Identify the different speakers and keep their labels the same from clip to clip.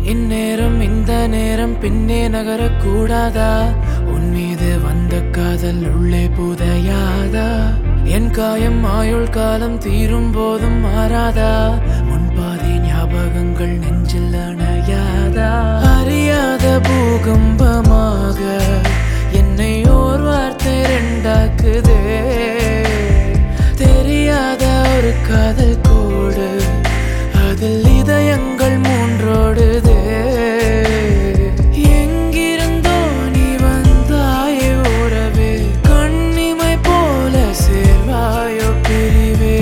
Speaker 1: இந்நேரம் இந்த நேரம் பின்னே நகரக்கூடாதா உன் மீது வந்த காதல் உள்ளே புதையாதா என் காயம் ஆயுள் காலம் தீரும் போதும் மாறாதா முன்பாதி ஞாபகங்கள் நெஞ்சில் அணையாதா அறியாத பூகம்பமாக என்னை ஓர் வார்த்தை ரெண்டாக்குதே தெரியாத ஒரு காதல் கோடு அதில் இதயங்கள் மூன்றோடுதே எங்கிருந்தோ நீ வந்தாயே உறவே கண்ணிமை போல சேர்வாயோ பிரிவே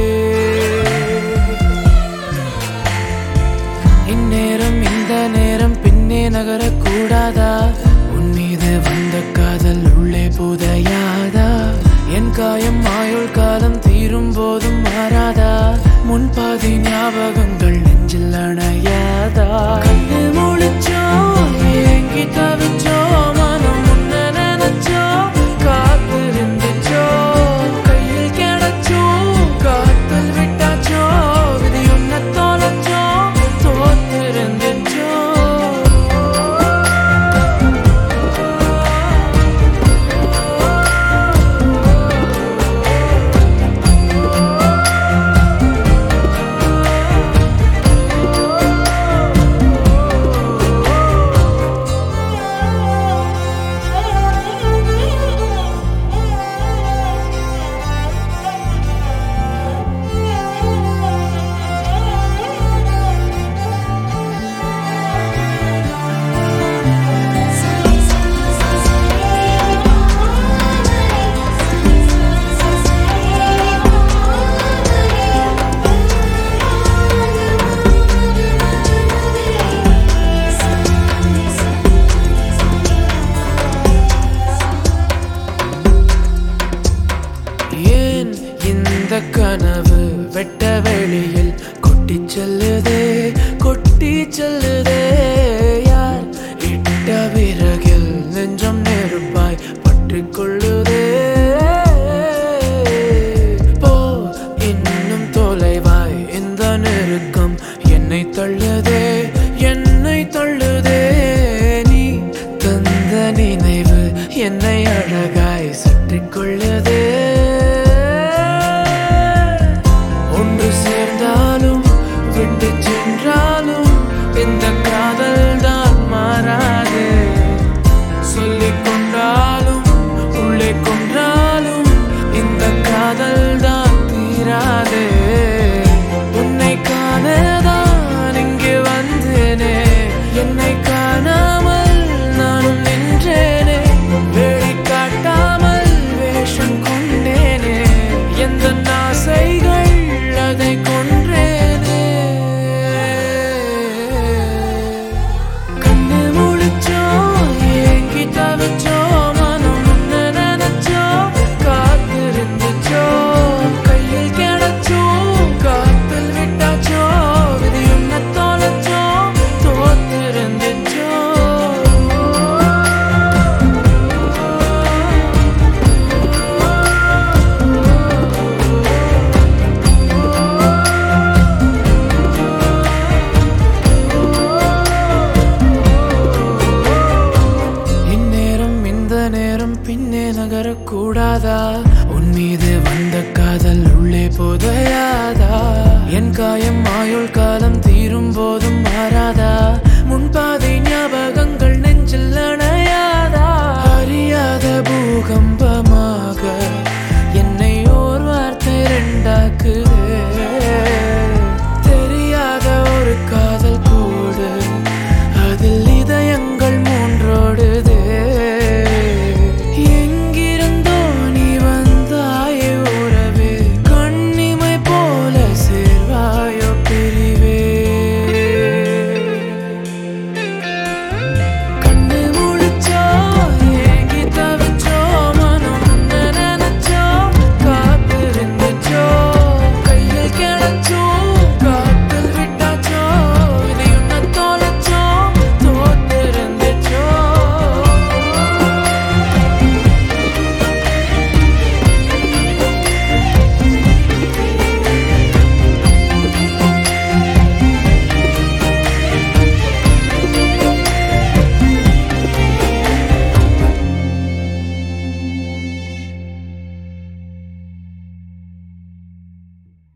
Speaker 1: இந்நேரம் இந்த நேரம் பின்னே நகரக்கூடாதா உன் மீது வந்த காதல் உள்ளே புதையாதா என் காயம் ஆயுள் காலம் தீரும் போதும் மாறாதா முன்பாதி ஞாபகங்கள் நெஞ்சில் அணையாதா